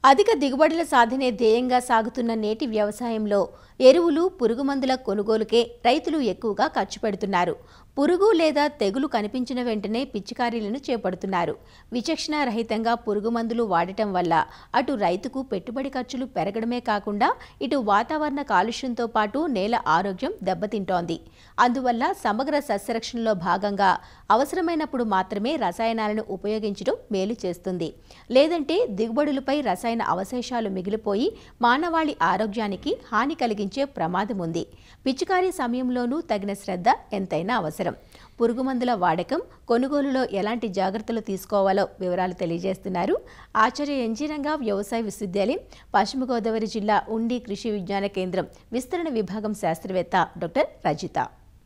అధిక దిగుబడుల సాధనే ధ్యేయంగా సాగుతున్న నేటి వ్యవసాయంలో ఎరువులు పురుగుమందుల కొనుగోలుకే రైతులు ఎక్కువగా ఖర్చు పెడుతున్నారు పురుగు లేదా తెగులు కనిపించిన వెంటనే పిచికారీలను చేపడుతున్నారు విచక్షణ రహితంగా పురుగు మందులు వాడటం వల్ల అటు రైతుకు పెట్టుబడి ఖర్చులు పెరగడమే కాకుండా ఇటు వాతావరణ కాలుష్యంతో పాటు నేల ఆరోగ్యం దెబ్బతింటోంది అందువల్ల సమగ్ర సస్యరక్షణలో భాగంగా అవసరమైనప్పుడు మాత్రమే రసాయనాలను ఉపయోగించడం మేలు చేస్తుంది లేదంటే దిగుబడులపై రసాయన అవశేషాలు మిగిలిపోయి మానవాళి ఆరోగ్యానికి హాని కలిగించే ప్రమాదం ఉంది పిచికారీ సమయంలోనూ తగిన శ్రద్ధ ఎంతైనా అవసరం పురుగుమందుల వాడకం కొనుగోలులో ఎలాంటి జాగ్రత్తలు తీసుకోవాలో వివరాలు తెలియజేస్తున్నారు ఆచార్య ఎన్జీరంగా వ్యవసాయ విశ్వవిద్యాలయం పశ్చిమ గోదావరి జిల్లా ఉండి కృషి విజ్ఞాన కేంద్రం విస్తరణ విభాగం శాస్త్రవేత్త డాక్టర్ రజిత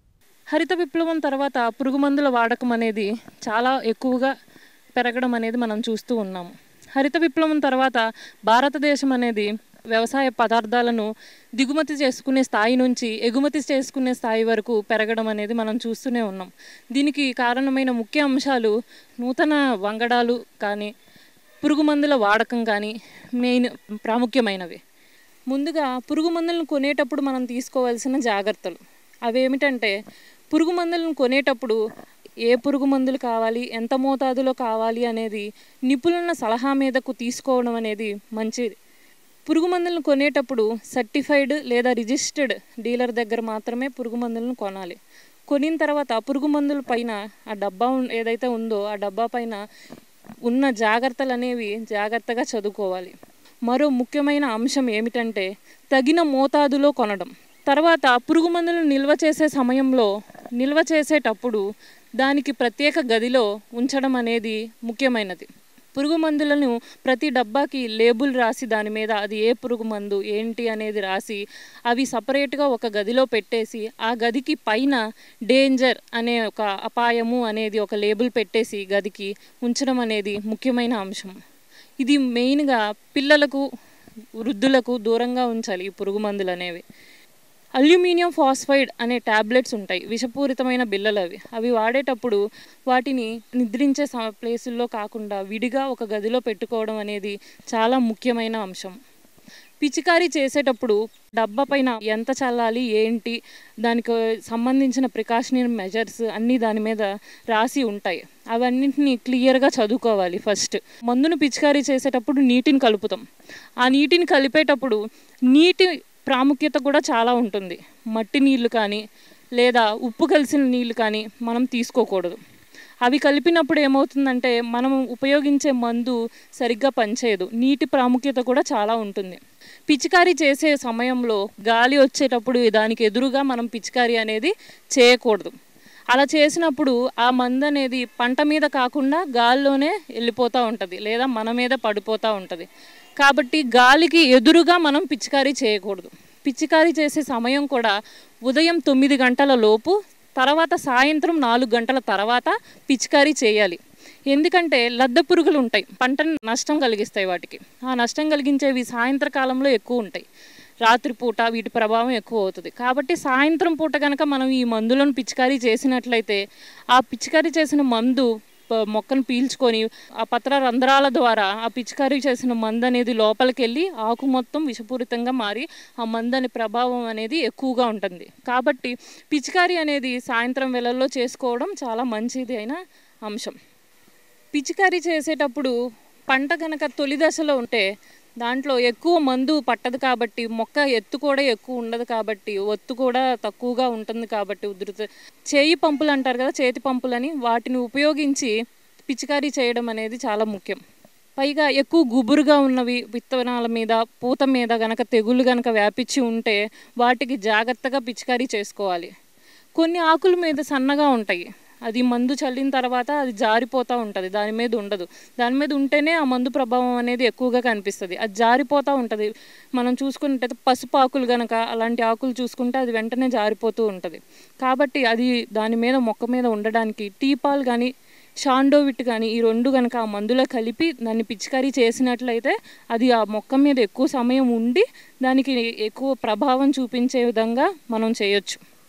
హరిత విప్లవం తర్వాత పురుగుమందుల వాడకం అనేది చాలా ఎక్కువగా పెరగడం అనేది మనం చూస్తూ ఉన్నాము హరిత విప్లవం తర్వాత భారతదేశం అనేది వ్యవసాయ పదార్థాలను దిగుమతి చేసుకునే స్థాయి నుంచి ఎగుమతి చేసుకునే స్థాయి వరకు పెరగడం అనేది మనం చూస్తూనే ఉన్నాం దీనికి కారణమైన ముఖ్య అంశాలు నూతన వంగడాలు కానీ పురుగు మందుల వాడకం కానీ మెయిన్ ప్రాముఖ్యమైనవి ముందుగా పురుగు మందులను కొనేటప్పుడు మనం తీసుకోవాల్సిన జాగ్రత్తలు అవేమిటంటే పురుగు మందులను కొనేటప్పుడు ఏ పురుగు మందులు కావాలి ఎంత మోతాదులో కావాలి అనేది నిపుణుల సలహా మీదకు తీసుకోవడం అనేది మంచిది పురుగు మందులను కొనేటప్పుడు సర్టిఫైడ్ లేదా రిజిస్టర్డ్ డీలర్ దగ్గర మాత్రమే పురుగు మందులను కొనాలి కొనిన తర్వాత పురుగు మందుల పైన ఆ డబ్బా ఉన్- ఏదైతే ఉందో ఆ డబ్బా పైన ఉన్న జాగ్రత్తలు అనేవి జాగ్రత్తగా చదువుకోవాలి మరో ముఖ్యమైన అంశం ఏమిటంటే తగిన మోతాదులో కొనడం తర్వాత పురుగు మందులను నిల్వ చేసే సమయంలో నిల్వ చేసేటప్పుడు దానికి ప్రత్యేక గదిలో ఉంచడం అనేది ముఖ్యమైనది పురుగు మందులను ప్రతి డబ్బాకి లేబుల్ రాసి దాని మీద అది ఏ పురుగు మందు ఏంటి అనేది రాసి అవి సపరేట్గా ఒక గదిలో పెట్టేసి ఆ గదికి పైన డేంజర్ అనే ఒక అపాయము అనేది ఒక లేబుల్ పెట్టేసి గదికి ఉంచడం అనేది ముఖ్యమైన అంశం ఇది మెయిన్గా పిల్లలకు వృద్ధులకు దూరంగా ఉంచాలి ఈ పురుగు మందులు అనేవి అల్యూమినియం ఫాస్ఫైడ్ అనే టాబ్లెట్స్ ఉంటాయి విషపూరితమైన బిళ్ళలు అవి అవి వాడేటప్పుడు వాటిని నిద్రించే స- ప్లేసుల్లో కాకుండా విడిగా ఒక గదిలో పెట్టుకోవడం అనేది చాలా ముఖ్యమైన అంశం పిచికారీ చేసేటప్పుడు డబ్బా పైన ఎంత చల్లాలి ఏంటి దానికి సంబంధించిన ప్రికాషనరీ మెజర్స్ అన్నీ దాని మీద రాసి ఉంటాయి అవన్నింటినీ క్లియర్గా చదువుకోవాలి ఫస్ట్ మందును పిచికారీ చేసేటప్పుడు నీటిని కలుపుతాం ఆ నీటిని కలిపేటప్పుడు నీటి ప్రాముఖ్యత కూడా చాలా ఉంటుంది మట్టి నీళ్లు కానీ లేదా ఉప్పు కలిసిన నీళ్లు కానీ మనం తీసుకోకూడదు అవి కలిపినప్పుడు ఏమవుతుందంటే మనం ఉపయోగించే మందు సరిగ్గా పనిచేయదు నీటి ప్రాముఖ్యత కూడా చాలా ఉంటుంది పిచికారీ చేసే సమయంలో గాలి వచ్చేటప్పుడు దానికి ఎదురుగా మనం పిచికారీ అనేది చేయకూడదు అలా చేసినప్పుడు ఆ మందు అనేది పంట మీద కాకుండా గాల్లోనే వెళ్ళిపోతూ ఉంటుంది లేదా మన మీద పడిపోతూ ఉంటుంది కాబట్టి గాలికి ఎదురుగా మనం పిచికారీ చేయకూడదు పిచికారీ చేసే సమయం కూడా ఉదయం తొమ్మిది గంటల లోపు తర్వాత సాయంత్రం నాలుగు గంటల తర్వాత పిచికారీ చేయాలి ఎందుకంటే లద్ద పురుగులు ఉంటాయి పంటను నష్టం కలిగిస్తాయి వాటికి ఆ నష్టం కలిగించేవి సాయంత్రకాలంలో ఎక్కువ ఉంటాయి రాత్రిపూట వీటి ప్రభావం ఎక్కువ అవుతుంది కాబట్టి సాయంత్రం పూట కనుక మనం ఈ మందులను పిచికారీ చేసినట్లయితే ఆ పిచికారీ చేసిన మందు ప- మొక్కను పీల్చుకొని ఆ పత్ర రంధ్రాల ద్వారా ఆ పిచికారీ చేసిన మందు అనేది లోపలికి వెళ్ళి ఆకు మొత్తం విషపూరితంగా మారి ఆ మందు అనే ప్రభావం అనేది ఎక్కువగా ఉంటుంది కాబట్టి పిచికారీ అనేది సాయంత్రం వేళల్లో చేసుకోవడం చాలా మంచిది అయిన అంశం పిచికారీ చేసేటప్పుడు పంట కనుక తొలి దశలో ఉంటే దాంట్లో ఎక్కువ మందు పట్టదు కాబట్టి మొక్క ఎత్తు కూడా ఎక్కువ ఉండదు కాబట్టి ఒత్తు కూడా తక్కువగా ఉంటుంది కాబట్టి ఉధృత చేయి పంపులు అంటారు కదా చేతి పంపులని వాటిని ఉపయోగించి పిచికారీ చేయడం అనేది చాలా ముఖ్యం పైగా ఎక్కువ గుబురుగా ఉన్నవి విత్తనాల మీద పూత మీద గనక తెగుళ్ళు గనక వ్యాపించి ఉంటే వాటికి జాగ్రత్తగా పిచికారీ చేసుకోవాలి కొన్ని ఆకుల మీద సన్నగా ఉంటాయి అది మందు చల్లిన తర్వాత అది జారిపోతూ ఉంటుంది దాని మీద ఉండదు దాని మీద ఉంటేనే ఆ మందు ప్రభావం అనేది ఎక్కువగా కనిపిస్తుంది అది జారిపోతూ ఉంటుంది మనం చూసుకున్నట్టయితే పసుపు ఆకులు కనుక అలాంటి ఆకులు చూసుకుంటే అది వెంటనే జారిపోతూ ఉంటుంది కాబట్టి అది దాని మీద మొక్క మీద ఉండడానికి టీపాల్ కానీ షాండోవిట్ కానీ ఈ రెండు కనుక ఆ మందులో కలిపి దాన్ని పిచికారీ చేసినట్లయితే అది ఆ మొక్క మీద ఎక్కువ సమయం ఉండి దానికి ఎక్కువ ప్రభావం చూపించే విధంగా మనం చేయొచ్చు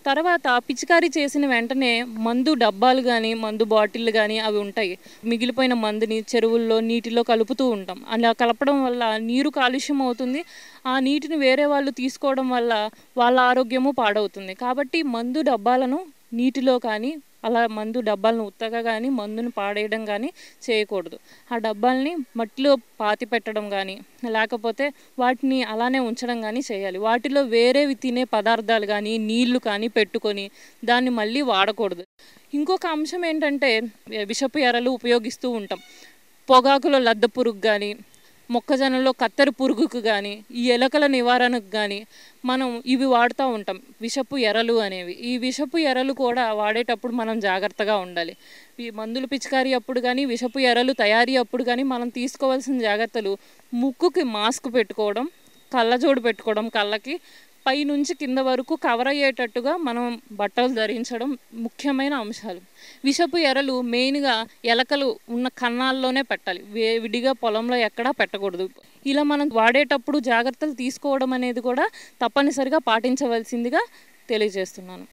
తర్వాత పిచికారీ చేసిన వెంటనే మందు డబ్బాలు కానీ మందు బాటిళ్ళు కానీ అవి ఉంటాయి మిగిలిపోయిన మందుని చెరువుల్లో నీటిలో కలుపుతూ ఉంటాం అలా కలపడం వల్ల నీరు కాలుష్యం అవుతుంది ఆ నీటిని వేరే వాళ్ళు తీసుకోవడం వల్ల వాళ్ళ ఆరోగ్యము పాడవుతుంది కాబట్టి మందు డబ్బాలను నీటిలో కానీ అలా మందు డబ్బాలను ఉత్తగా కానీ మందుని పాడేయడం కానీ చేయకూడదు ఆ డబ్బాల్ని మట్టిలో పాతి పెట్టడం కానీ లేకపోతే వాటిని అలానే ఉంచడం కానీ చేయాలి వాటిలో వేరేవి తినే పదార్థాలు కానీ నీళ్లు కానీ పెట్టుకొని దాన్ని మళ్ళీ వాడకూడదు ఇంకొక అంశం ఏంటంటే విషపు ఎరలు ఉపయోగిస్తూ ఉంటాం పొగాకులో లద్ద పురుగు కానీ మొక్కజొన్నలో కత్తెర పురుగుకు కానీ ఈ ఎలకల నివారణకు కానీ మనం ఇవి వాడుతూ ఉంటాం విషపు ఎరలు అనేవి ఈ విషపు ఎరలు కూడా వాడేటప్పుడు మనం జాగ్రత్తగా ఉండాలి ఈ మందులు పిచికారీ అప్పుడు కానీ విషపు ఎరలు తయారీ అప్పుడు కానీ మనం తీసుకోవాల్సిన జాగ్రత్తలు ముక్కుకి మాస్క్ పెట్టుకోవడం కళ్ళజోడు పెట్టుకోవడం కళ్ళకి పైనుంచి కింద వరకు కవర్ అయ్యేటట్టుగా మనం బట్టలు ధరించడం ముఖ్యమైన అంశాలు విషపు ఎరలు మెయిన్గా ఎలకలు ఉన్న కన్నాల్లోనే పెట్టాలి వే- విడిగా పొలంలో ఎక్కడా పెట్టకూడదు ఇలా మనం వాడేటప్పుడు జాగ్రత్తలు తీసుకోవడం అనేది కూడా తప్పనిసరిగా పాటించవలసిందిగా తెలియజేస్తున్నాను